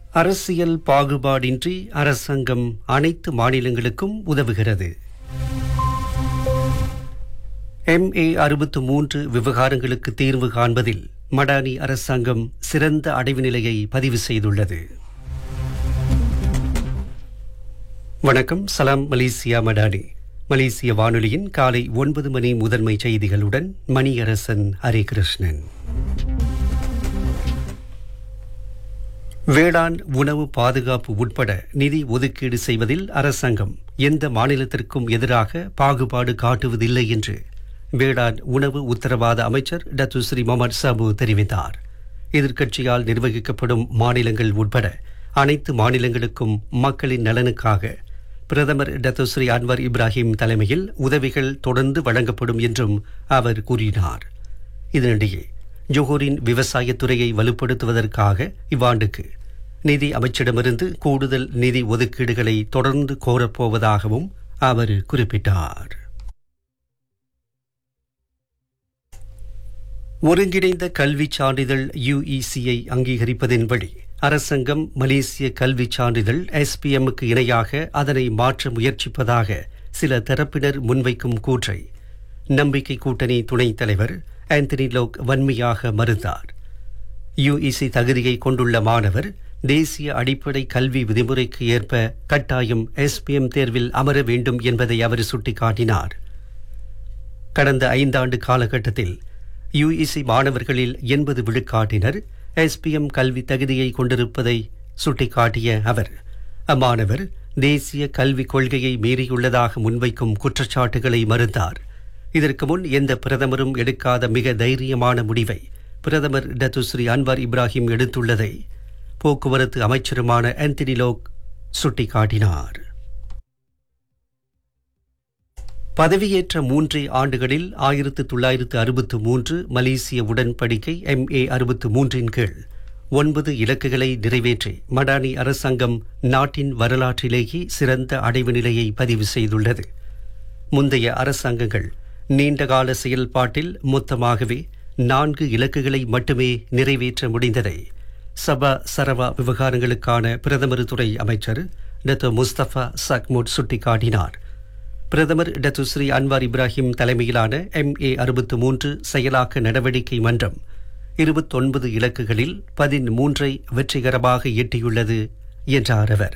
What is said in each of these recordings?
அரசியல் பாகுபாடின்றி அரசாங்கம் அனைத்து மாநிலங்களுக்கும் உதவுகிறது எம்ஏ அறுபத்து மூன்று விவகாரங்களுக்கு தீர்வு காண்பதில் மடானி அரசாங்கம் சிறந்த அடைவு நிலையை பதிவு செய்துள்ளது வணக்கம் சலாம் மலேசியா மடானி மலேசிய வானொலியின் காலை ஒன்பது மணி முதன்மை செய்திகளுடன் மணியரசன் ஹரிகிருஷ்ணன் வேளாண் உணவு பாதுகாப்பு உட்பட நிதி ஒதுக்கீடு செய்வதில் அரசாங்கம் எந்த மாநிலத்திற்கும் எதிராக பாகுபாடு காட்டுவதில்லை என்று வேளாண் உணவு உத்தரவாத அமைச்சர் டத்து ஸ்ரீ முகமது சாபு தெரிவித்தார் எதிர்க்கட்சியால் நிர்வகிக்கப்படும் மாநிலங்கள் உட்பட அனைத்து மாநிலங்களுக்கும் மக்களின் நலனுக்காக பிரதமர் டத்து ஸ்ரீ அன்வர் இப்ராஹிம் தலைமையில் உதவிகள் தொடர்ந்து வழங்கப்படும் என்றும் அவர் கூறினார் இதனிடையே ஜோஹரின் விவசாயத்துறையை வலுப்படுத்துவதற்காக இவ்வாண்டுக்கு நிதி அமைச்சிடமிருந்து கூடுதல் நிதி ஒதுக்கீடுகளை தொடர்ந்து கோரப்போவதாகவும் அவர் குறிப்பிட்டார் ஒருங்கிணைந்த கல்விச் சான்றிதழ் யுஇசியை அங்கீகரிப்பதின் வழி அரசாங்கம் மலேசிய கல்விச் சான்றிதழ் எஸ்பிஎம்முக்கு இணையாக அதனை மாற்ற முயற்சிப்பதாக சில தரப்பினர் முன்வைக்கும் கூற்றை நம்பிக்கை கூட்டணி துணைத் தலைவர் ஆந்தனி லோக் வன்மையாக மறுத்தார் யுஇசி தகுதியை கொண்டுள்ள மாணவர் தேசிய அடிப்படை கல்வி விதிமுறைக்கு ஏற்ப கட்டாயம் எஸ்பிஎம் தேர்வில் அமர வேண்டும் என்பதை அவர் சுட்டிக்காட்டினார் கடந்த ஐந்தாண்டு காலகட்டத்தில் யுஇசி மாணவர்களில் எண்பது விழுக்காட்டினர் எஸ்பிஎம் கல்வி தகுதியை கொண்டிருப்பதை சுட்டிக்காட்டிய அவர் அம்மாணவர் தேசிய கல்விக் கொள்கையை மீறியுள்ளதாக முன்வைக்கும் குற்றச்சாட்டுகளை மறுத்தார் இதற்கு முன் எந்த பிரதமரும் எடுக்காத மிக தைரியமான முடிவை பிரதமர் டத்துஸ்ரீ அன்வார் இப்ராஹிம் எடுத்துள்ளதை போக்குவரத்து அமைச்சருமான ஆந்தனி லோக் சுட்டிக்காட்டினார் பதவியேற்ற மூன்றே ஆண்டுகளில் ஆயிரத்து தொள்ளாயிரத்து அறுபத்து மூன்று மலேசிய உடன்படிக்கை எம்ஏ அறுபத்து மூன்றின் கீழ் ஒன்பது இலக்குகளை நிறைவேற்றி மடானி அரசாங்கம் நாட்டின் வரலாற்றிலேயே சிறந்த அடைவு நிலையை பதிவு செய்துள்ளது முந்தைய அரசாங்கங்கள் நீண்டகால செயல்பாட்டில் மொத்தமாகவே நான்கு இலக்குகளை மட்டுமே நிறைவேற்ற முடிந்ததை சபா சரவா விவகாரங்களுக்கான பிரதமர் துறை அமைச்சர் டத்து முஸ்தபா சக்முட் சுட்டிக்காட்டினார் பிரதமர் டத்து ஸ்ரீ அன்வார் இப்ராஹிம் தலைமையிலான எம்ஏ அறுபத்து மூன்று செயலாக்க நடவடிக்கை மன்றம் இருபத்தொன்பது இலக்குகளில் பதிமூன்றை வெற்றிகரமாக எட்டியுள்ளது என்றார் அவர்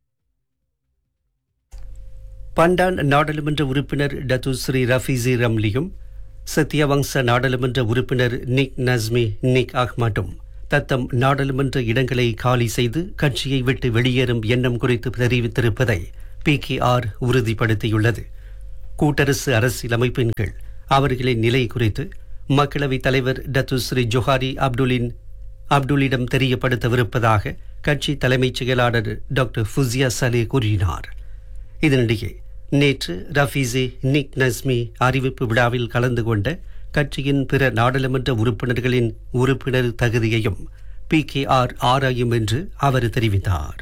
பண்டான் நாடாளுமன்ற உறுப்பினர் டத்து ஸ்ரீ ரஃபீசி ரம்லியும் சத்யவங்ச நாடாளுமன்ற உறுப்பினர் நிக் நஸ்மி நிக் அஹ்மட்டும் தத்தம் நாடாளுமன்ற இடங்களை காலி செய்து கட்சியை விட்டு வெளியேறும் எண்ணம் குறித்து தெரிவித்திருப்பதை பி கே ஆர் உறுதிப்படுத்தியுள்ளது கூட்டரசு அரசியலமைப்பின் கீழ் அவர்களின் நிலை குறித்து மக்களவைத் தலைவர் டத்து ஸ்ரீ ஜொஹாரி அப்துலின் அப்துல்லிடம் தெரியப்படுத்தவிருப்பதாக கட்சி தலைமைச் செயலாளர் டாக்டர் ஃபுசியா சலே கூறினார் இதனிடையே நேற்று ரஃபீசே நிக் நஸ்மி அறிவிப்பு விழாவில் கலந்து கொண்ட கட்சியின் பிற நாடாளுமன்ற உறுப்பினர்களின் உறுப்பினர் தகுதியையும் பி கே ஆர் ஆராயும் என்று அவர் தெரிவித்தார்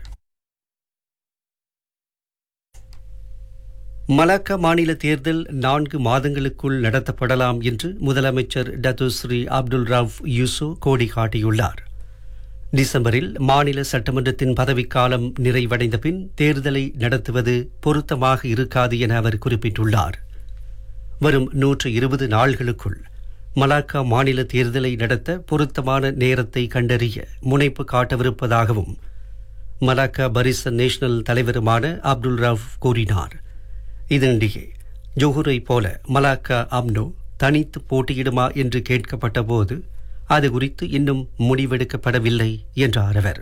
மலாக்கா மாநில தேர்தல் நான்கு மாதங்களுக்குள் நடத்தப்படலாம் என்று முதலமைச்சர் டத்துஸ்ரீ அப்துல் ராவ் யூசு கோடி காட்டியுள்ளார் டிசம்பரில் மாநில சட்டமன்றத்தின் பதவிக்காலம் நிறைவடைந்த பின் தேர்தலை நடத்துவது பொருத்தமாக இருக்காது என அவர் குறிப்பிட்டுள்ளார் வரும் நூற்று இருபது நாள்களுக்குள் மலாக்கா மாநில தேர்தலை நடத்த பொருத்தமான நேரத்தை கண்டறிய முனைப்பு காட்டவிருப்பதாகவும் மலாக்கா பரிசன் நேஷனல் தலைவருமான அப்துல் ராவ் கூறினார் இதனிடையே ஜோஹரை போல மலாக்கா அம்னோ தனித்து போட்டியிடுமா என்று கேட்கப்பட்ட போது அது குறித்து இன்னும் முடிவெடுக்கப்படவில்லை என்றார் அவர்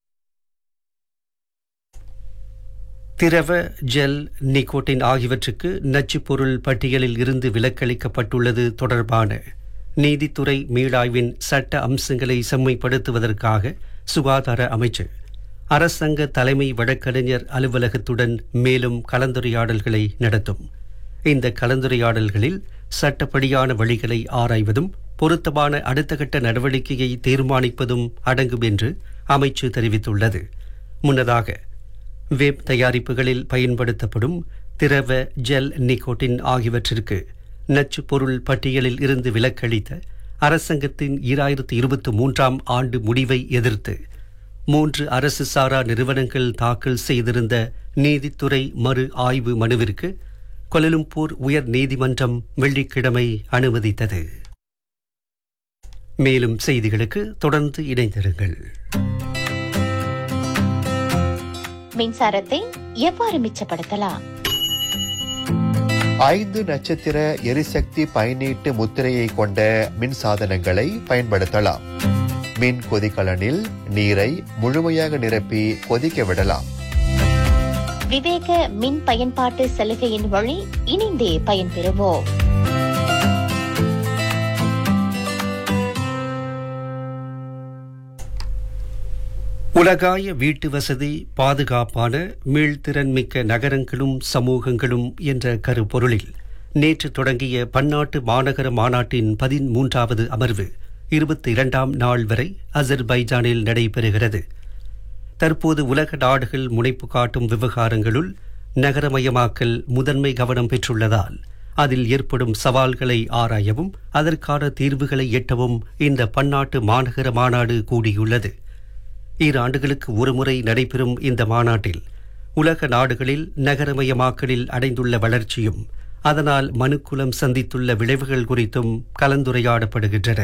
திரவ ஜெல் நிக்கோட்டின் ஆகியவற்றுக்கு நச்சுப் பொருள் பட்டியலில் இருந்து விலக்களிக்கப்பட்டுள்ளது தொடர்பான நீதித்துறை மீளாய்வின் சட்ட அம்சங்களை செம்மைப்படுத்துவதற்காக சுகாதார அமைச்சு அரசாங்க தலைமை வழக்கறிஞர் அலுவலகத்துடன் மேலும் கலந்துரையாடல்களை நடத்தும் இந்த கலந்துரையாடல்களில் சட்டப்படியான வழிகளை ஆராய்வதும் பொருத்தமான அடுத்த கட்ட நடவடிக்கையை தீர்மானிப்பதும் அடங்கும் என்று அமைச்சு தெரிவித்துள்ளது முன்னதாக வெப் தயாரிப்புகளில் பயன்படுத்தப்படும் திரவ ஜெல் நிக்கோட்டின் ஆகியவற்றிற்கு நச்சு பொருள் பட்டியலில் இருந்து விலக்களித்த அரசாங்கத்தின் ஈராயிரத்து இருபத்தி மூன்றாம் ஆண்டு முடிவை எதிர்த்து மூன்று அரசு சாரா நிறுவனங்கள் தாக்கல் செய்திருந்த நீதித்துறை மறு ஆய்வு மனுவிற்கு கொலலும்பூர் உயர் நீதிமன்றம் வெள்ளிக்கிழமை அனுமதித்தது மேலும் செய்திகளுக்கு தொடர்ந்து இணைந்திருங்கள் மின்சாரத்தை எவ்வாறு மிச்சப்படுத்தலாம் ஐந்து நட்சத்திர எரிசக்தி பயனீட்டு முத்திரையை கொண்ட மின் சாதனங்களை பயன்படுத்தலாம் மின் கொதிகலனில் நீரை முழுமையாக நிரப்பி கொதிக்க விடலாம் விவேக மின் பயன்பாட்டு சலுகையின் வழி இணைந்தே பயன்பெறுவோம் உலகாய வீட்டு வசதி பாதுகாப்பான மீள்திறன்மிக்க நகரங்களும் சமூகங்களும் என்ற கருப்பொருளில் நேற்று தொடங்கிய பன்னாட்டு மாநகர மாநாட்டின் பதிமூன்றாவது அமர்வு இருபத்தி இரண்டாம் நாள் வரை அசர்பைஜானில் நடைபெறுகிறது தற்போது உலக நாடுகள் முனைப்பு காட்டும் விவகாரங்களுள் நகரமயமாக்கல் முதன்மை கவனம் பெற்றுள்ளதால் அதில் ஏற்படும் சவால்களை ஆராயவும் அதற்கான தீர்வுகளை எட்டவும் இந்த பன்னாட்டு மாநகர மாநாடு கூடியுள்ளது ஈராண்டுகளுக்கு ஒருமுறை நடைபெறும் இந்த மாநாட்டில் உலக நாடுகளில் நகரமயமாக்கலில் அடைந்துள்ள வளர்ச்சியும் அதனால் மனுக்குலம் சந்தித்துள்ள விளைவுகள் குறித்தும் கலந்துரையாடப்படுகின்றன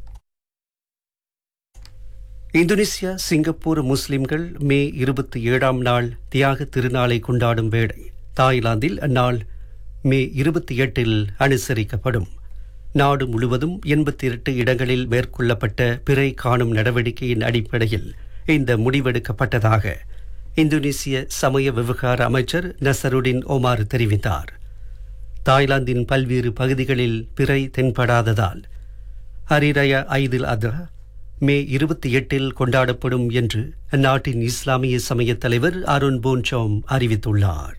இந்தோனேசியா சிங்கப்பூர் முஸ்லிம்கள் மே இருபத்தி ஏழாம் நாள் தியாக திருநாளை கொண்டாடும் வேளை தாய்லாந்தில் அந்நாள் மே இருபத்தி எட்டில் அனுசரிக்கப்படும் நாடு முழுவதும் எண்பத்தி எட்டு இடங்களில் மேற்கொள்ளப்பட்ட பிறை காணும் நடவடிக்கையின் அடிப்படையில் இந்த முடிவெடுக்கப்பட்டதாக இந்தோனேசிய சமய விவகார அமைச்சர் நசருடின் ஒமார் தெரிவித்தார் தாய்லாந்தின் பல்வேறு பகுதிகளில் பிறை தென்படாததால் ஹரிரய ஐதில் அதா மே இருபத்தி எட்டில் கொண்டாடப்படும் என்று அந்நாட்டின் இஸ்லாமிய சமய தலைவர் அருண் போன்சோம் அறிவித்துள்ளார்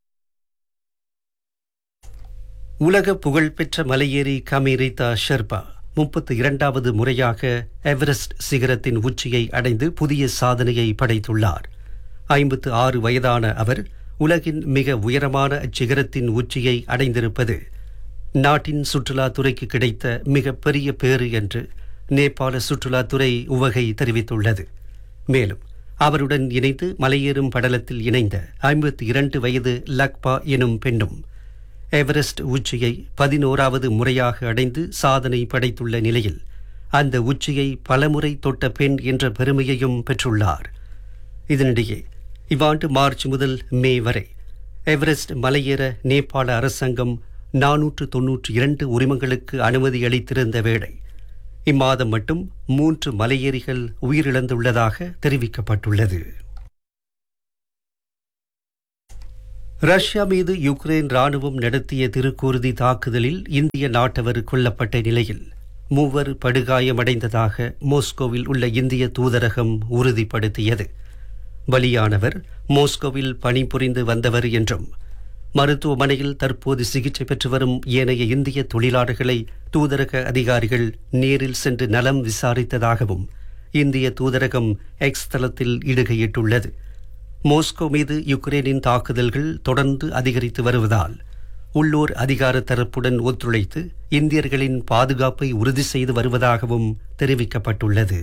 உலக புகழ்பெற்ற மலையேறி கமீரிதா ஷெர்பா முப்பத்தி இரண்டாவது முறையாக எவரெஸ்ட் சிகரத்தின் உச்சியை அடைந்து புதிய சாதனையை படைத்துள்ளார் ஐம்பத்து ஆறு வயதான அவர் உலகின் மிக உயரமான அச்சிகரத்தின் உச்சியை அடைந்திருப்பது நாட்டின் சுற்றுலாத்துறைக்கு கிடைத்த மிகப்பெரிய பேறு என்று நேபாள சுற்றுலாத்துறை உவகை தெரிவித்துள்ளது மேலும் அவருடன் இணைந்து மலையேறும் படலத்தில் இணைந்த ஐம்பத்தி இரண்டு வயது லக்பா எனும் பெண்ணும் எவரெஸ்ட் உச்சியை பதினோராவது முறையாக அடைந்து சாதனை படைத்துள்ள நிலையில் அந்த உச்சியை பலமுறை தொட்ட பெண் என்ற பெருமையையும் பெற்றுள்ளார் இதனிடையே இவ்வாண்டு மார்ச் முதல் மே வரை எவரெஸ்ட் மலையேற நேபாள அரசாங்கம் நானூற்று தொன்னூற்றி இரண்டு உரிமங்களுக்கு அனுமதி அளித்திருந்த வேளை இம்மாதம் மட்டும் மூன்று மலையேறிகள் உயிரிழந்துள்ளதாக தெரிவிக்கப்பட்டுள்ளது ரஷ்யா மீது யுக்ரைன் ராணுவம் நடத்திய திருக்கூறுதி தாக்குதலில் இந்திய நாட்டவர் கொல்லப்பட்ட நிலையில் மூவர் படுகாயமடைந்ததாக மோஸ்கோவில் உள்ள இந்திய தூதரகம் உறுதிப்படுத்தியது பலியானவர் மோஸ்கோவில் பணிபுரிந்து வந்தவர் என்றும் மருத்துவமனையில் தற்போது சிகிச்சை பெற்று வரும் ஏனைய இந்திய தொழிலாளர்களை தூதரக அதிகாரிகள் நேரில் சென்று நலம் விசாரித்ததாகவும் இந்திய தூதரகம் எக்ஸ் தளத்தில் இடுகையிட்டுள்ளது மோஸ்கோ மீது யுக்ரைனின் தாக்குதல்கள் தொடர்ந்து அதிகரித்து வருவதால் உள்ளூர் அதிகார தரப்புடன் ஒத்துழைத்து இந்தியர்களின் பாதுகாப்பை உறுதி செய்து வருவதாகவும் தெரிவிக்கப்பட்டுள்ளது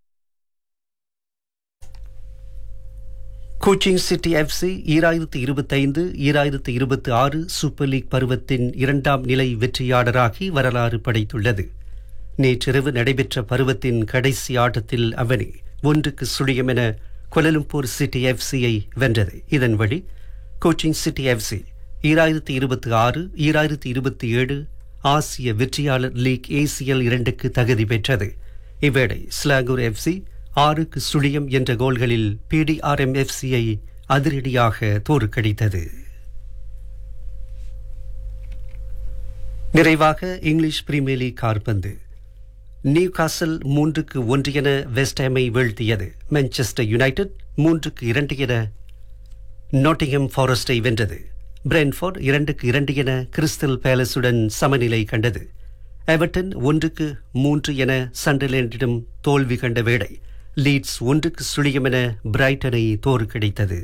கோச்சிங் சிட்டி எஃப்சி ஈராயிரத்து இருபத்தைந்து ஈராயிரத்து இருபத்தி ஆறு சூப்பர் லீக் பருவத்தின் இரண்டாம் நிலை வெற்றியாளராகி வரலாறு படைத்துள்ளது நேற்றிரவு நடைபெற்ற பருவத்தின் கடைசி ஆட்டத்தில் அவனி ஒன்றுக்கு சுழியம் என கொலலும்பூர் சிட்டி எஃப்சியை வென்றது இதன் வழி கோச்சிங் சிட்டி எஃப்சி ஈராயிரத்தி இருபத்தி ஆறு ஈராயிரத்தி இருபத்தி ஏழு ஆசிய வெற்றியாளர் லீக் ஏசிஎல் இரண்டுக்கு தகுதி பெற்றது இவ்வேளை ஸ்லாங்கூர் எஃப்சி ஆறுக்கு சுழியம் என்ற கோல்களில் பிடிஆர்எம் எஃப்சியை அதிரடியாக தோற்கடித்தது நிறைவாக இங்கிலீஷ் பிரீமியர் லீக் கார்பந்து நியூ காசல் மூன்றுக்கு ஒன்று என வெஸ்ட்ஹாமை வீழ்த்தியது மான்செஸ்டர் யுனைடெட் மூன்றுக்கு இரண்டு என நாட்டிங்ஹம் ஃபாரஸ்டை வென்றது பிரென்ஃபோர்ட் இரண்டுக்கு இரண்டு என கிறிஸ்டல் பேலஸுடன் சமநிலை கண்டது எவர்டன் ஒன்றுக்கு மூன்று என சண்டர்லேண்டிடம் தோல்வி கண்ட வேளை லீட்ஸ் ஒன்றுக்கு சுழியம் என பிரைட்டனை தோற்கடித்தது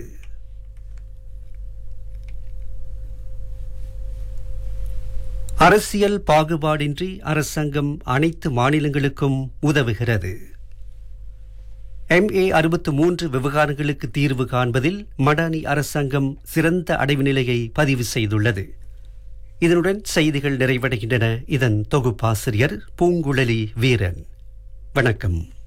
அரசியல் பாகுபாடின்றி அரசாங்கம் அனைத்து மாநிலங்களுக்கும் உதவுகிறது எம்ஏ அறுபத்து மூன்று விவகாரங்களுக்கு தீர்வு காண்பதில் மடானி அரசாங்கம் சிறந்த அடைவு நிலையை பதிவு செய்துள்ளது இதனுடன் செய்திகள் நிறைவடைகின்றன இதன் தொகுப்பாசிரியர் பூங்குழலி வீரன் வணக்கம்